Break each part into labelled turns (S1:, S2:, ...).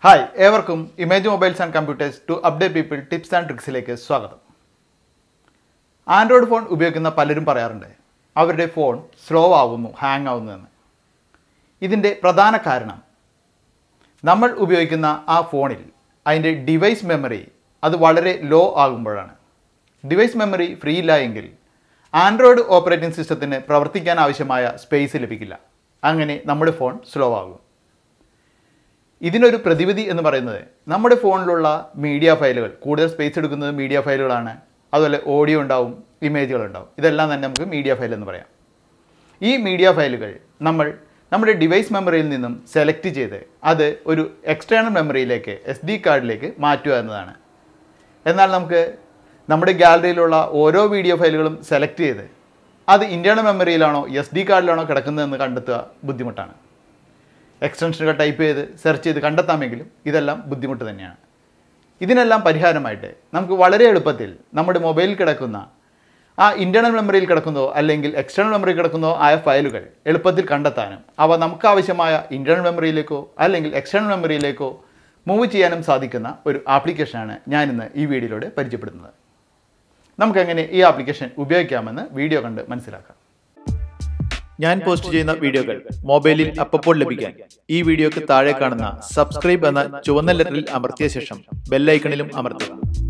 S1: hi ഏവർക്കും image mobiles and computers to update people tips and ട്രിക്സിലേക്ക് സ്വാഗതം android phone ഉപയോഗിക്കുന്ന പലരും പറയാറുണ്ട് അവരുടെ ഫോൺ സ്ലോ ആവുന്നു ഹാങ് ആവുന്നു ഇതിൻ്റെ പ്രധാന കാരണം നമ്മൾ ഉപയോഗിക്കുന്ന ആ ഫോണിൽ അതിൻ്റെ ഡിവൈസ് മെമ്മറി അത് വളരെ ലോ ആകുമ്പോഴാണ് ഡിവൈസ് മെമ്മറി ഫ്രീ ഇല്ല എങ്കിൽ ആൻഡ്രോയിഡ് ഓപ്പറേറ്റിംഗ് സിസ്റ്റത്തിന് പ്രവർത്തിക്കാൻ ആവശ്യമായ സ്പേസ് ലഭിക്കില്ല അങ്ങനെ നമ്മുടെ ഫോൺ സ്ലോ ആകും ഇതിനൊരു പ്രതിവിധി എന്ന് പറയുന്നത് നമ്മുടെ ഫോണിലുള്ള മീഡിയ ഫയലുകൾ കൂടുതൽ സ്പേസ് എടുക്കുന്നത് മീഡിയ ഫയലുകളാണ് അതുപോലെ ഓഡിയോ ഉണ്ടാവും ഇമേജുകൾ ഉണ്ടാവും ഇതെല്ലാം തന്നെ നമുക്ക് മീഡിയ ഫയൽ എന്ന് പറയാം ഈ മീഡിയ ഫയലുകൾ നമ്മൾ നമ്മുടെ ഡിവൈസ് മെമ്മറിയിൽ നിന്നും സെലക്ട് ചെയ്ത് അത് ഒരു എക്സ്റ്റേണൽ മെമ്മറിയിലേക്ക് എസ് ഡി കാർഡിലേക്ക് മാറ്റുക എന്നതാണ് എന്നാൽ നമുക്ക് നമ്മുടെ ഗാലറിയിലുള്ള ഓരോ വീഡിയോ ഫയലുകളും സെലക്ട് ചെയ്ത് അത് ഇൻറ്റേർണൽ മെമ്മറിയിലാണോ എസ് ഡി കാർഡിലാണോ കിടക്കുന്നതെന്ന് കണ്ടെത്തുക ബുദ്ധിമുട്ടാണ് എക്സ്റ്റൻഷനുകൾ ടൈപ്പ് ചെയ്ത് സെർച്ച് ചെയ്ത് കണ്ടെത്താമെങ്കിലും ഇതെല്ലാം ബുദ്ധിമുട്ട് തന്നെയാണ് ഇതിനെല്ലാം പരിഹാരമായിട്ട് നമുക്ക് വളരെ എളുപ്പത്തിൽ നമ്മുടെ മൊബൈലിൽ കിടക്കുന്ന ആ ഇൻറ്റേർണൽ മെമ്മറിയിൽ കിടക്കുന്നതോ അല്ലെങ്കിൽ എക്സ്റ്റേണൽ മെമ്മറിയിൽ കിടക്കുന്നതോ ആയ ഫയലുകൾ എളുപ്പത്തിൽ കണ്ടെത്താനും അവ നമുക്ക് ആവശ്യമായ ഇൻറ്റേർണൽ മെമ്മറിയിലേക്കോ അല്ലെങ്കിൽ എക്സ്റ്റേണൽ മെമ്മറിയിലേക്കോ മൂവ് ചെയ്യാനും സാധിക്കുന്ന ഒരു ആപ്ലിക്കേഷനാണ് ഞാനിന്ന് ഈ വീഡിയോയിലൂടെ പരിചയപ്പെടുന്നത് നമുക്കെങ്ങനെ ഈ ആപ്ലിക്കേഷൻ ഉപയോഗിക്കാമെന്ന് വീഡിയോ കണ്ട് മനസ്സിലാക്കാം ഞാൻ പോസ്റ്റ് ചെയ്യുന്ന വീഡിയോകൾ മൊബൈലിൽ അപ്പോൾ ലഭിക്കാൻ ഈ വീഡിയോക്ക് താഴെ കാണുന്ന സബ്സ്ക്രൈബ് എന്ന ചുവന്ന ലെറ്ററിൽ അമർത്തിയ ശേഷം ബെല്ലൈക്കണിലും അമർത്തുക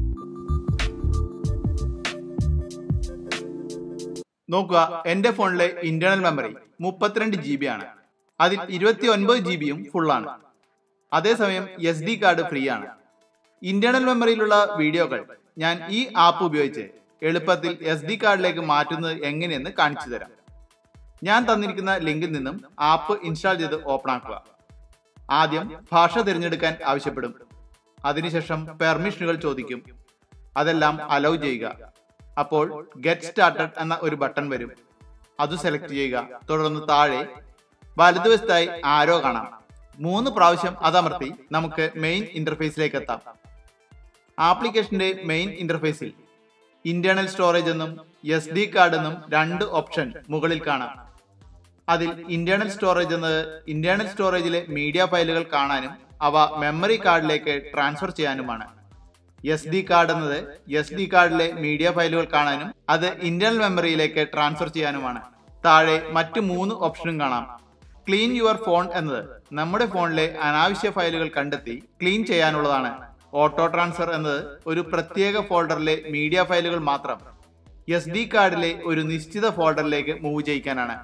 S1: നോക്കുക എന്റെ ഫോണിലെ ഇന്റേണൽ മെമ്മറി മുപ്പത്തിരണ്ട് ജി ബി ആണ് അതിൽ ഇരുപത്തി ഒൻപത് ജി ബിയും ഫുള്ളാണ് അതേസമയം എസ് ഡി കാർഡ് ഫ്രീ ആണ് ഇന്റേണൽ മെമ്മറിയിലുള്ള വീഡിയോകൾ ഞാൻ ഈ ആപ്പ് ഉപയോഗിച്ച് എളുപ്പത്തിൽ എസ് ഡി കാർഡിലേക്ക് മാറ്റുന്നത് എങ്ങനെയെന്ന് കാണിച്ചു തരാം ഞാൻ തന്നിരിക്കുന്ന ലിങ്കിൽ നിന്നും ആപ്പ് ഇൻസ്റ്റാൾ ചെയ്ത് ഓപ്പൺ ആക്കുക ആദ്യം ഭാഷ തിരഞ്ഞെടുക്കാൻ ആവശ്യപ്പെടും അതിനുശേഷം പെർമിഷനുകൾ ചോദിക്കും അതെല്ലാം അലൗ ചെയ്യുക അപ്പോൾ ഗെറ്റ് സ്റ്റാർട്ടഡ് എന്ന ഒരു ബട്ടൺ വരും അത് സെലക്ട് ചെയ്യുക തുടർന്ന് താഴെ വലതുവശത്തായി ആരോ കാണാം മൂന്ന് പ്രാവശ്യം അതമർത്തി നമുക്ക് മെയിൻ ഇന്റർഫേസിലേക്ക് എത്താം ആപ്ലിക്കേഷന്റെ മെയിൻ ഇന്റർഫേസിൽ ഇന്റേണൽ സ്റ്റോറേജ് എന്നും എസ് ഡി കാർഡ് എന്നും രണ്ട് ഓപ്ഷൻ മുകളിൽ കാണാം അതിൽ ഇന്റേണൽ സ്റ്റോറേജ് എന്നത് ഇന്റേണൽ സ്റ്റോറേജിലെ മീഡിയ ഫയലുകൾ കാണാനും അവ മെമ്മറി കാർഡിലേക്ക് ട്രാൻസ്ഫർ ചെയ്യാനുമാണ് എസ് ഡി കാർഡ് എന്നത് എസ് ഡി കാർഡിലെ മീഡിയ ഫയലുകൾ കാണാനും അത് ഇന്റേണൽ മെമ്മറിയിലേക്ക് ട്രാൻസ്ഫർ ചെയ്യാനുമാണ് താഴെ മറ്റു മൂന്ന് ഓപ്ഷനും കാണാം ക്ലീൻ യുവർ ഫോൺ എന്നത് നമ്മുടെ ഫോണിലെ അനാവശ്യ ഫയലുകൾ കണ്ടെത്തി ക്ലീൻ ചെയ്യാനുള്ളതാണ് ഓട്ടോ ട്രാൻസ്ഫർ എന്നത് ഒരു പ്രത്യേക ഫോൾഡറിലെ മീഡിയ ഫയലുകൾ മാത്രം എസ് ഡി കാർഡിലെ ഒരു നിശ്ചിത ഫോൾഡറിലേക്ക് മൂവ് ചെയ്യിക്കാനാണ്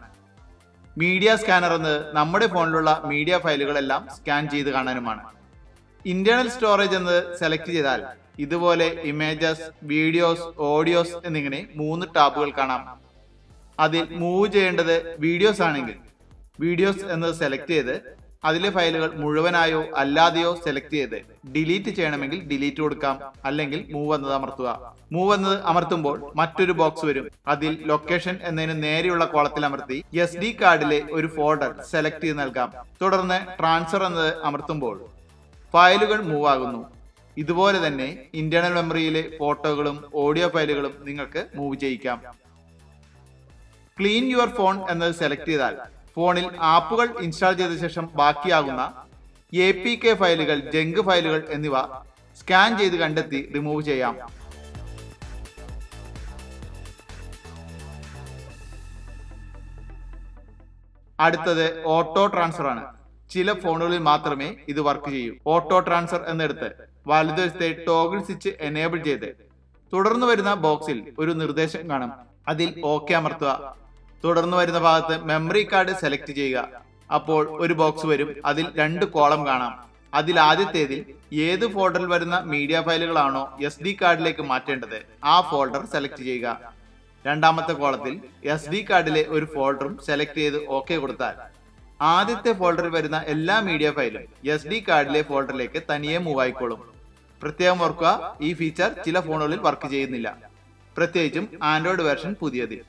S1: മീഡിയ സ്കാനർ എന്നത് നമ്മുടെ ഫോണിലുള്ള മീഡിയ ഫയലുകളെല്ലാം സ്കാൻ ചെയ്ത് കാണാനുമാണ് ഇന്റേണൽ സ്റ്റോറേജ് എന്നത് സെലക്ട് ചെയ്താൽ ഇതുപോലെ ഇമേജസ് വീഡിയോസ് ഓഡിയോസ് എന്നിങ്ങനെ മൂന്ന് ടാബുകൾ കാണാം അതിൽ മൂവ് ചെയ്യേണ്ടത് വീഡിയോസ് ആണെങ്കിൽ വീഡിയോസ് എന്നത് സെലക്ട് ചെയ്ത് അതിലെ ഫയലുകൾ മുഴുവനായോ അല്ലാതെയോ സെലക്ട് ചെയ്ത് ഡിലീറ്റ് ചെയ്യണമെങ്കിൽ ഡിലീറ്റ് കൊടുക്കാം അല്ലെങ്കിൽ മൂവ് എന്നത് അമർത്തുക മൂവ് എന്നത് അമർത്തുമ്പോൾ മറ്റൊരു ബോക്സ് വരും അതിൽ ലൊക്കേഷൻ എന്നതിന് നേരെയുള്ള കോളത്തിൽ അമർത്തി എസ് ഡി കാർഡിലെ ഒരു ഫോൾഡർ സെലക്ട് ചെയ്ത് നൽകാം തുടർന്ന് ട്രാൻസ്ഫർ എന്നത് അമർത്തുമ്പോൾ ഫയലുകൾ മൂവ് ആകുന്നു ഇതുപോലെ തന്നെ ഇന്റേണൽ മെമ്മറിയിലെ ഫോട്ടോകളും ഓഡിയോ ഫയലുകളും നിങ്ങൾക്ക് മൂവ് ചെയ്യിക്കാം ക്ലീൻ യുവർ ഫോൺ എന്നത് സെലക്ട് ചെയ്താൽ ഫോണിൽ ആപ്പുകൾ ഇൻസ്റ്റാൾ ചെയ്ത ശേഷം ബാക്കിയാകുന്ന എ പി കെ ഫയലുകൾ ജങ്ക് ഫയലുകൾ എന്നിവ സ്കാൻ ചെയ്ത് കണ്ടെത്തി റിമൂവ് ചെയ്യാം അടുത്തത് ഓട്ടോ ട്രാൻസ്ഫർ ആണ് ചില ഫോണുകളിൽ മാത്രമേ ഇത് വർക്ക് ചെയ്യൂ ഓട്ടോ ട്രാൻസ്ഫർ എന്നെടുത്ത് വലതുവശത്തെ ടോഗിൾ സ്വിച്ച് എനേബിൾ ചെയ്ത് തുടർന്ന് വരുന്ന ബോക്സിൽ ഒരു നിർദ്ദേശം കാണും അതിൽ ഓക്കെ അമർത്തുക തുടർന്ന് വരുന്ന ഭാഗത്ത് മെമ്മറി കാർഡ് സെലക്ട് ചെയ്യുക അപ്പോൾ ഒരു ബോക്സ് വരും അതിൽ രണ്ട് കോളം കാണാം അതിൽ ആദ്യത്തേതിൽ ഏത് ഫോൾഡറിൽ വരുന്ന മീഡിയ ഫയലുകളാണോ എസ് ഡി കാർഡിലേക്ക് മാറ്റേണ്ടത് ആ ഫോൾഡർ സെലക്ട് ചെയ്യുക രണ്ടാമത്തെ കോളത്തിൽ എസ് ഡി കാർഡിലെ ഒരു ഫോൾഡറും സെലക്ട് ചെയ്ത് ഓക്കെ കൊടുത്താൽ ആദ്യത്തെ ഫോൾഡറിൽ വരുന്ന എല്ലാ മീഡിയ ഫയലും എസ് ഡി കാർഡിലെ ഫോൾഡറിലേക്ക് തനിയെ മൂവ് ആയിക്കോളും പ്രത്യേകം ഓർക്കുക ഈ ഫീച്ചർ ചില ഫോണുകളിൽ വർക്ക് ചെയ്യുന്നില്ല പ്രത്യേകിച്ചും ആൻഡ്രോയിഡ് വെർഷൻ പുതിയതിൽ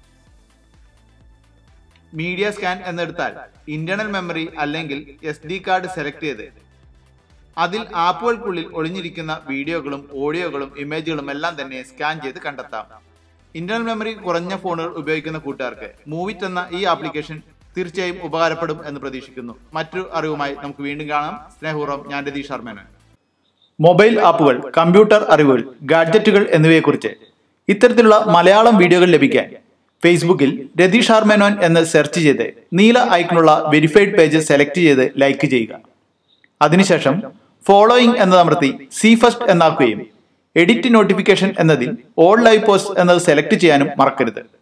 S1: മീഡിയ സ്കാൻ എന്നെടുത്താൽ ഇന്റേണൽ മെമ്മറി അല്ലെങ്കിൽ എസ് ഡി കാർഡ് സെലക്ട് ചെയ്ത് അതിൽ ആപ്പുകൾക്കുള്ളിൽ ഒളിഞ്ഞിരിക്കുന്ന വീഡിയോകളും ഓഡിയോകളും ഇമേജുകളും എല്ലാം തന്നെ സ്കാൻ ചെയ്ത് കണ്ടെത്താം ഇന്റേണൽ മെമ്മറി കുറഞ്ഞ ഫോണുകൾ ഉപയോഗിക്കുന്ന കൂട്ടുകാർക്ക് മൂവിറ്റ് എന്ന ഈ ആപ്ലിക്കേഷൻ തീർച്ചയായും ഉപകാരപ്പെടും എന്ന് പ്രതീക്ഷിക്കുന്നു മറ്റൊരു അറിവുമായി നമുക്ക് വീണ്ടും കാണാം സ്നേഹപൂർവ്വം ഞാൻ രതീഷ് ശർമ്മേനൻ മൊബൈൽ ആപ്പുകൾ കമ്പ്യൂട്ടർ അറിവുകൾ ഗാഡ്ജറ്റുകൾ എന്നിവയെക്കുറിച്ച് ഇത്തരത്തിലുള്ള മലയാളം വീഡിയോകൾ ലഭിക്കാൻ ഫേസ്ബുക്കിൽ രതീഷ് ആർമേനോൻ എന്ന് സെർച്ച് ചെയ്ത് നീല ഐക്കണുള്ള വെരിഫൈഡ് പേജ് സെലക്ട് ചെയ്ത് ലൈക്ക് ചെയ്യുക അതിനുശേഷം ഫോളോയിങ് എന്നതമർത്തി സി ഫസ്റ്റ് എന്നാക്കുകയും എഡിറ്റ് നോട്ടിഫിക്കേഷൻ എന്നതിൽ ഓൾ ലൈവ് പോസ്റ്റ് എന്നത് സെലക്ട് ചെയ്യാനും മറക്കരുത്